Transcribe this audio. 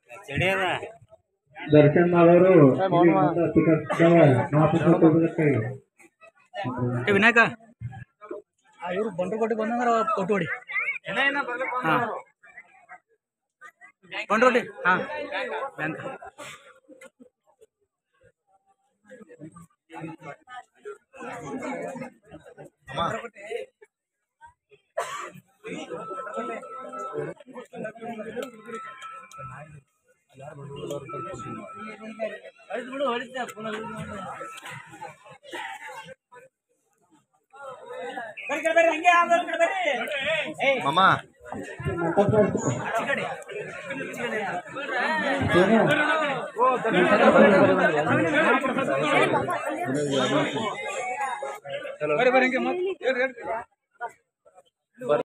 ದರ್ಶನ್ ಮಾಡೋರು ನಾಲ್ಕು ಏ ವಿನಾಯಕ ಇವರು ಬಂಡ್ರಕೋಟೆ ಬಂದಂದ್ರ ಕೊಟ್ಟು ಹೊಡಿ ಹಾಂ ಬಂಡ್ರೋಟಿ ಹಾಂ ಬ್ಯಾಂಕ್ ಮಾಮ ಬರ್ರಿ ಬರ್ರಿ ಹಿಂಗೆ ಮತ್ತೆ